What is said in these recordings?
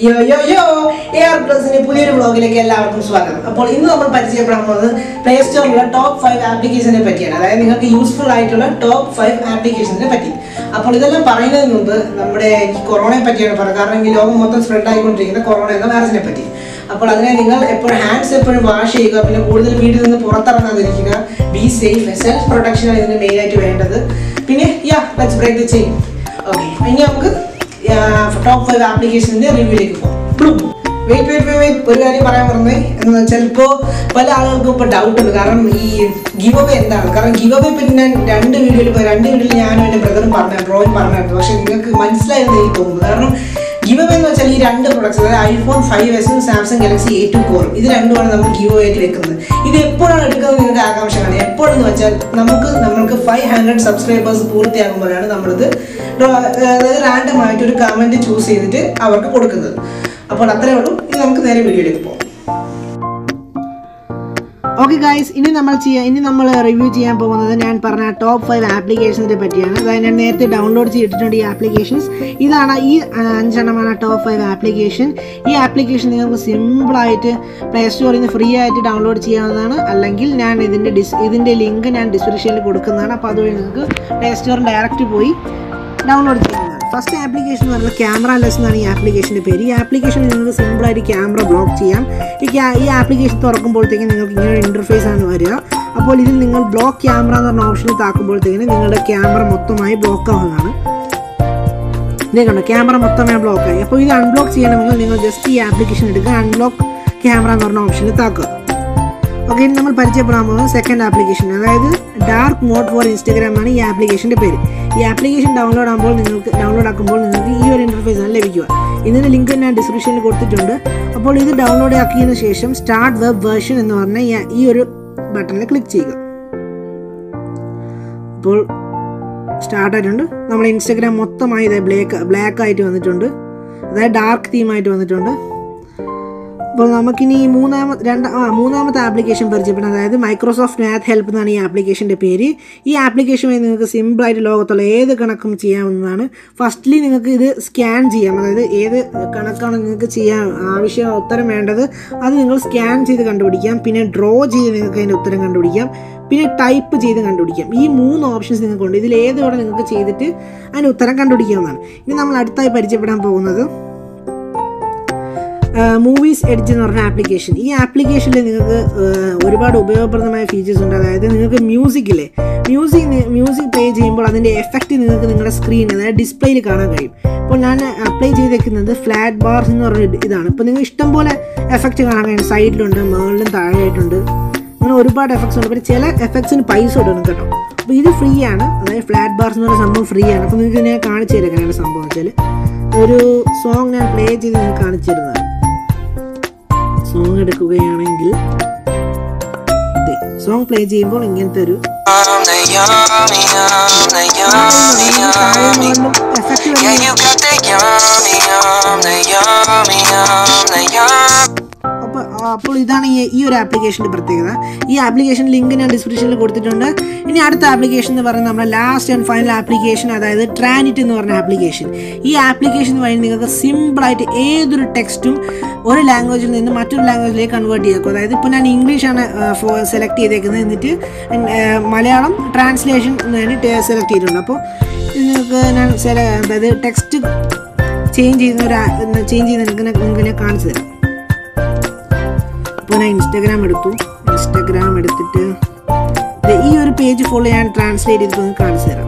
യോ യോ യോ എ ആർ പ്ലസിന്റെ പുതിയൊരു ബ്ലോഗിലേക്ക് എല്ലാവർക്കും സ്വാഗതം അപ്പോൾ ഇന്ന് നമ്മൾ പരിചയപ്പെടാൻ പോകുന്നത് പ്ലേ സ്റ്റോറിലുള്ള ടോപ്പ് ഫൈവ് ആപ്ലിക്കേഷനെ പറ്റിയാണ് അതായത് നിങ്ങൾക്ക് യൂസ്ഫുൾ ആയിട്ടുള്ള ടോപ്പ് ഫൈവ് ആപ്ലിക്കേഷനെ പറ്റി അപ്പോൾ ഇതെല്ലാം പറയുന്നതിന് മുമ്പ് നമ്മുടെ ഈ കൊറോണയെ പറ്റിയാണ് പറയുന്നത് കാരണം ഈ ലോകം മൊത്തം സ്പ്രെഡ് ആയിക്കൊണ്ടിരിക്കുന്ന കൊറോണ എന്ന വൈറസിനെ പറ്റി അപ്പോൾ അതിനെ നിങ്ങൾ എപ്പോഴും ഹാൻഡ്സ് എപ്പോഴും വാഷ് ചെയ്യുക പിന്നെ കൂടുതൽ വീട്ടിൽ നിന്ന് പുറത്തിറങ്ങാതിരിക്കുക ബി സേഫ് സെൽഫ് പ്രൊട്ടക്ഷനാണ് ഇതിന് മെയിൻ ആയിട്ട് വേണ്ടത് പിന്നെ yeah let's break the chain okay ഇനി നമുക്ക് ടോപ്പ് ഫൈവ് ആപ്ലിക്കേഷൻ്റെ റിവ്യൂയിലേക്ക് പോകാം വെയിറ്റ് വെയിറ്റ് വെയിറ്റ് ഒരു കാര്യം പറയാൻ പറഞ്ഞേ എന്ന് വെച്ചാൽ ഇപ്പോൾ പല ആളുകൾക്കും ഇപ്പോൾ ഡൗട്ട് ഉണ്ട് കാരണം ഈ ഗിവ് അവേ എന്താണ് കാരണം ഗിവ് അവേ പറ്റി ഞാൻ രണ്ട് വീഡിയോയിൽ ഇപ്പോൾ രണ്ട് വീഡിയോയിൽ ഞാനും എൻ്റെ ബ്രദറും പറഞ്ഞു ഡ്രോയിങ് പറഞ്ഞായിരുന്നു പക്ഷേ നിങ്ങൾക്ക് മനസ്സിലായെന്ന് എനിക്ക് തോന്നുന്നു കാരണം ഗിവ് അവേ എന്ന് വെച്ചാൽ ഈ രണ്ട് പ്രൊഡക്ട്സ് അതായത് ഐഫോൺ ഫൈവ് എസും സാംസങ് ഗാലക്സി എ ടു കോറും ഇത് രണ്ടുമാണ് നമ്മൾ ഗിവ് അവേ ആയിട്ട് വെക്കുന്നത് ഇത് എപ്പോഴാണ് എടുക്കുന്നത് നിങ്ങൾക്ക് ആകാംക്ഷ കാണുക എപ്പോഴെന്ന് വെച്ചാൽ നമുക്ക് നമ്മൾക്ക് ഫൈവ് ഹൺഡ്രഡ് സബ്സ്ക്രൈബേഴ്സ് പൂർത്തിയാകുമ്പോഴാണ് നമ്മളിത് അതായത് റാൻഡം ആയിട്ട് ഒരു കമൻറ്റ് ചൂസ് ചെയ്തിട്ട് അവർക്ക് കൊടുക്കുന്നത് അപ്പോൾ അത്രേ ഉള്ളൂ ഇനി നമുക്ക് നേരെ വീഡിയോയിലേക്ക് പോകാം ഓക്കെ ഗൈസ് ഇനി നമ്മൾ ചെയ്യാൻ ഇനി നമ്മൾ റിവ്യൂ ചെയ്യാൻ പോകുന്നത് ഞാൻ പറഞ്ഞ ടോപ്പ് ഫൈവ് ആപ്ലിക്കേഷൻസിനെ പറ്റിയാണ് അതായത് ഞാൻ നേരത്തെ ഡൗൺലോഡ് ചെയ്തിട്ടുണ്ട് ഈ ആപ്ലിക്കേഷൻസ് ഇതാണ് ഈ ആ, അഞ്ചെണ്ണമാണ് ടോപ്പ് ഫൈവ് ആപ്ലിക്കേഷൻ ഈ ആപ്ലിക്കേഷൻ നിങ്ങൾക്ക് സിമ്പിളായിട്ട് പ്ലേ സ്റ്റോറിൽ നിന്ന് ഫ്രീ ആയിട്ട് ഡൗൺലോഡ് ചെയ്യാവുന്നതാണ് അല്ലെങ്കിൽ ഞാൻ ഇതിൻ്റെ ഡിസ് ഇതിൻ്റെ ലിങ്ക് ഞാൻ ഡിസ്ക്രിപ്ഷനിൽ കൊടുക്കുന്നതാണ് അപ്പോൾ അതുവഴി നിങ്ങൾക്ക് പ്ലേ സ്റ്റോറിൽ ഡയറക്റ്റ് പോയി ഡൗൺലോഡ് ചെയ്യാവുന്നതാണ് ഫസ്റ്റ് ആപ്ലിക്കേഷൻ എന്ന് പറയുന്നത് ക്യാമറ ലെസ് എന്നാണ് ഈ ആപ്ലിക്കേഷൻ്റെ പേര് ഈ ആപ്ലിക്കേഷൻ നിങ്ങൾക്ക് സിമ്പിളായിട്ട് ക്യാമറ ബ്ലോക്ക് ചെയ്യാം ഈ ക്യാ- ഈ ആപ്ലിക്കേഷൻ തുറക്കുമ്പോഴത്തേക്കും നിങ്ങൾക്ക് ഇങ്ങനെ ഒരു ഇൻ്റർഫേസ് ആണ് വരിക അപ്പോൾ ഇതിൽ നിങ്ങൾ ബ്ലോക്ക് ക്യാമറ എന്ന് പറഞ്ഞ ഓപ്ഷനിൽ താക്കുമ്പോഴത്തേക്കിന് നിങ്ങളുടെ ക്യാമറ മൊത്തമായി ബ്ലോക്ക് ആവുന്നതാണ് ഇത് കണ്ടോ ക്യാമറ മൊത്തമായി ബ്ലോക്ക് ആയി അപ്പോൾ ഇത് അൺബ്ലോക്ക് ചെയ്യണമെങ്കിൽ നിങ്ങൾ ജസ്റ്റ് ഈ ആപ്ലിക്കേഷൻ എടുക്കുക അൺബ്ലോക്ക് ക്യാമറ എന്ന് പറഞ്ഞ ഓപ്ഷനിൽ താക്കുക ഓക്കെ ഇനി നമ്മൾ പരിചയപ്പെടാൻ പോകുന്നത് സെക്കൻഡ് ആപ്ലിക്കേഷൻ അതായത് ഡാർക്ക് മോഡ് ഫോർ ഇൻസ്റ്റാഗ്രാം ആണ് ഈ ആപ്ലിക്കേഷൻ്റെ പേര് ഈ ആപ്ലിക്കേഷൻ ഡൗൺലോഡ് ആകുമ്പോൾ നിങ്ങൾക്ക് ഡൗൺലോഡ് ആക്കുമ്പോൾ നിങ്ങൾക്ക് ഈ ഒരു ഇൻ്റർഫേസ് ആണ് ലഭിക്കുക ഇതിൻ്റെ ലിങ്ക് ഞാൻ ഡിസ്ക്രിപ്ഷനിൽ കൊടുത്തിട്ടുണ്ട് അപ്പോൾ ഇത് ഡൗൺലോഡ് ആക്കിയതിന് ശേഷം സ്റ്റാർട്ട് വെബ് വേർഷൻ എന്ന് പറഞ്ഞ ഈ- ഈ ഒരു ബട്ടണിൽ ക്ലിക്ക് ചെയ്യുക അപ്പോൾ സ്റ്റാർട്ട് ആയിട്ടുണ്ട് നമ്മുടെ ഇൻസ്റ്റാഗ്രാം മൊത്തമായി ഇതേ ബ്ലാക്ക് ബ്ലാക്ക് ആയിട്ട് വന്നിട്ടുണ്ട് അതായത് ഡാർക്ക് തീമായിട്ട് വന്നിട്ടുണ്ട് അപ്പോൾ നമുക്കിനി ഈ മൂന്നാമത്തെ രണ്ട് ആ മൂന്നാമത്തെ ആപ്ലിക്കേഷൻ പരിചയപ്പെടാം അതായത് മൈക്രോസോഫ്റ്റ് മാത്ത് ഹെൽപ്പ് എന്നാണ് ഈ ആപ്ലിക്കേഷൻ്റെ പേര് ഈ ആപ്ലിക്കേഷൻ വഴി നിങ്ങൾക്ക് സിമ്പിളായിട്ട് ലോകത്തുള്ള ഏത് കണക്കും ചെയ്യാവുന്നതാണ് ഫസ്റ്റ്ലി നിങ്ങൾക്ക് ഇത് സ്കാൻ ചെയ്യാം അതായത് ഏത് കണക്കാണ് നിങ്ങൾക്ക് ചെയ്യാൻ ആവശ്യം ഉത്തരം വേണ്ടത് അത് നിങ്ങൾ സ്കാൻ ചെയ്ത് കണ്ടുപിടിക്കാം പിന്നെ ഡ്രോ ചെയ്ത് നിങ്ങൾക്ക് അതിൻ്റെ ഉത്തരം കണ്ടുപിടിക്കാം പിന്നെ ടൈപ്പ് ചെയ്ത് കണ്ടുപിടിക്കാം ഈ മൂന്ന് ഓപ്ഷൻസ് നിങ്ങൾക്കുണ്ട് ഇതിൽ ഏതോടെ നിങ്ങൾക്ക് ചെയ്തിട്ട് അതിന് ഉത്തരം കണ്ടുപിടിക്കാവുന്നതാണ് ഇനി നമ്മൾ അടുത്തായി പരിചയപ്പെടാൻ പോകുന്നത് മൂവീസ് എഡിറ്റ് എന്ന് പറഞ്ഞ ആപ്ലിക്കേഷൻ ഈ ആപ്ലിക്കേഷനിൽ നിങ്ങൾക്ക് ആഹ്, ഒരുപാട് ഉപയോഗപ്രദമായ ഫീച്ചേഴ്സ് ഉണ്ട് അതായത് നിങ്ങൾക്ക് മ്യൂസിക്കില്ലേ മ്യൂസിക് മ്യൂസിക് പ്ലേ ചെയ്യുമ്പോൾ അതിൻ്റെ എഫക്റ്റ് നിങ്ങൾക്ക് നിങ്ങളുടെ സ്ക്രീൻ അതായത് ഡിസ്പ്ലേയിൽ കാണാൻ കഴിയും ഇപ്പോൾ ഞാൻ അപ്ലൈ ചെയ്തേക്കുന്നത് ഫ്ലാറ്റ് ബാർസ് എന്ന് പറഞ്ഞ ഒരു ഇതാണ് ഇപ്പോൾ നിങ്ങൾ ഇഷ്ടം പോലെ എഫക്റ്റ് കാണാൻ കഴിയും സൈഡിലുണ്ട് മുകളിലും താഴെയായിട്ടുണ്ട് അങ്ങനെ ഒരുപാട് എഫക്ട്സ് ഉണ്ട് പിന്നെ ചില എഫക്ട്സിന് പൈസ ഇടണം കേട്ടോ അപ്പോൾ ഇത് ഫ്രീ ആണ് അതായത് ഫ്ലാറ്റ് ബാർസ് എന്ന് പറയുന്ന സംഭവം ഫ്രീ ആണ് അപ്പോൾ നിങ്ങൾക്ക് ഞാൻ കാണിച്ചു തരാം എങ്ങനെയാണ് സംഭവം വെച്ചാൽ ഒരു സോങ് ഞാൻ പ്ലേ ചെയ്ത് നിങ്ങൾക്ക് കാണിച്ചു തരുന്നതാണ് സോങ് എടുക്കുകയാണെങ്കിൽ സോങ് പ്ലേ ചെയ്യുമ്പോൾ ഇങ്ങനത്തെ ഒരു I'm the yummy, I'm the yummy, yummy. Effect Yeah, you got the yummy, I'm the yummy, I'm the yummy. അപ്പോൾ അപ്പോൾ ഇതാണ് ഈ ഈ ഒരു ആപ്ലിക്കേഷൻ്റെ പ്രത്യേകത ഈ ആപ്ലിക്കേഷൻ ലിങ്ക് ഞാൻ ഡിസ്ക്രിപ്ഷനിൽ കൊടുത്തിട്ടുണ്ട് ഇനി അടുത്ത ആപ്ലിക്കേഷൻ എന്ന് പറയുന്നത് നമ്മുടെ ലാസ്റ്റ് ആൻഡ് ഫൈനൽ ആപ്ലിക്കേഷൻ അതായത് ട്രാനിറ്റ് എന്ന് പറഞ്ഞ ആപ്ലിക്കേഷൻ ഈ ആപ്ലിക്കേഷൻ വഴി നിങ്ങൾക്ക് സിമ്പിളായിട്ട് ഏതൊരു ടെക്സ്റ്റും ഒരു ലാംഗ്വേജിൽ നിന്ന് മറ്റൊരു ലാംഗ്വേജിലേക്ക് കൺവേർട്ട് ചെയ്തേക്കും അതായത് ഇപ്പോൾ ഞാൻ ഇംഗ്ലീഷാണ് സെലക്ട് ചെയ്തേക്കുന്നത് എന്നിട്ട് ഏർ, മലയാളം ട്രാൻസ്ലേഷൻ സെലക്ട് ചെയ്തിട്ടുണ്ട് അപ്പോൾ ഇത് നിങ്ങൾക്ക് ഞാൻ സെല അതായത് ടെക്സ്റ്റ് ചേഞ്ച് ചെയ്യുന്ന ഒരു ചേഞ്ച് ചെയ്ത് നിങ്ങൾക്ക് ഞാൻ- നിങ്ങൾക്ക് ഞാൻ കാണിച്ചു തരാം അപ്പോൾ ഞാൻ ഇൻസ്റ്റാഗ്രാം എടുത്തു ഇൻസ്റ്റാഗ്രാം എടുത്തിട്ട് ദേ ഈ ഒരു പേജ് ഫുള്ള് ഞാൻ ട്രാൻസ്ലേറ്റ് ചെയ്തിട്ട് ഒന്ന് കാണിച്ചു തരാം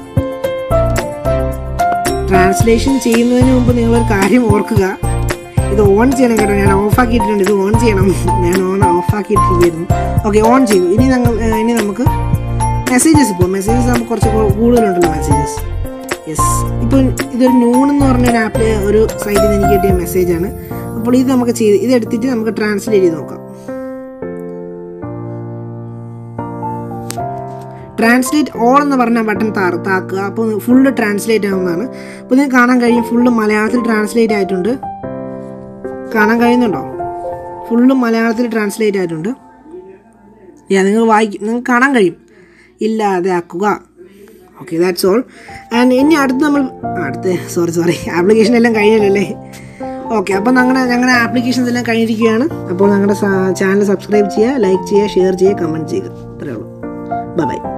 ട്രാൻസ്ലേഷൻ ചെയ്യുന്നതിന് മുമ്പ് നിങ്ങളൊരു കാര്യം ഓർക്കുക ഇത് ഓൺ ചെയ്യണം കേട്ടോ ഞാൻ ഓഫ് ആക്കിയിട്ടുണ്ട് ഇത് ഓൺ ചെയ്യണം ഞാൻ ഓൺ ഓഫ് ആക്കിയിട്ടിരിക്കുന്നു ഓക്കെ ഓൺ ചെയ്തു ഇനി ഞങ്ങൾ ഏഹ്, ഇനി നമുക്ക് മെസ്സേജസ് ഇപ്പോൾ മെസ്സേജസ് നമുക്ക് കുറച്ച് കൂ- കൂടുതലുണ്ടല്ലോ മെസ്സേജസ് യെസ് ഇപ്പോൾ ഇതൊരു നൂൺ എന്ന് പറഞ്ഞ ഒരു ആപ്പിൽ ഒരു സൈറ്റിൽ നിന്ന് എനിക്ക് കിട്ടിയ മെസ്സേജാണ് അപ്പോൾ ഇത് നമുക്ക് ചെയ്ത് ഇത് എടുത്തിട്ട് നമുക്ക് ട്രാൻസ്ലേറ്റ് ചെയ്ത് നോക്കാം ട്രാൻസ്ലേറ്റ് ഓൾ എന്ന് പറഞ്ഞ ബട്ടൺ താ- താക്കുക അപ്പോൾ ഫുള്ള് ട്രാൻസ്ലേറ്റ് ആവുന്നതാണ് അപ്പോൾ നിങ്ങൾക്ക് കാണാൻ കഴിയും ഫുള്ള് മലയാളത്തിൽ ട്രാൻസ്ലേറ്റ് ആയിട്ടുണ്ട് കാണാൻ കഴിയുന്നുണ്ടോ ഫുള്ള് മലയാളത്തിൽ ട്രാൻസ്ലേറ്റ് ആയിട്ടുണ്ട് യാ നിങ്ങൾ വായിക്കും നിങ്ങൾക്ക് കാണാൻ കഴിയും ഇല്ലാതെ ആക്കുക ഓക്കെ ദാറ്റ്സ് ഓൾ ആൻഡ് ഇനി അടുത്ത് നമ്മൾ ആ, അടുത്ത് സോറി സോറി ആപ്ലിക്കേഷൻ എല്ലാം കഴിഞ്ഞല്ലോ അല്ലേ ഓക്കെ അപ്പോൾ ഞങ്ങളുടെ ഞങ്ങളുടെ ആപ്ലിക്കേഷൻസ് എല്ലാം കഴിഞ്ഞിരിക്കുകയാണ് അപ്പോൾ ഞങ്ങളുടെ ചാനൽ സബ്സ്ക്രൈബ് ചെയ്യുക ലൈക്ക് ചെയ്യുക ഷെയർ ചെയ്യുക കമൻറ്റ് ചെയ്യുക അത്രയേ ഉള്ളൂ ബൈ ബൈ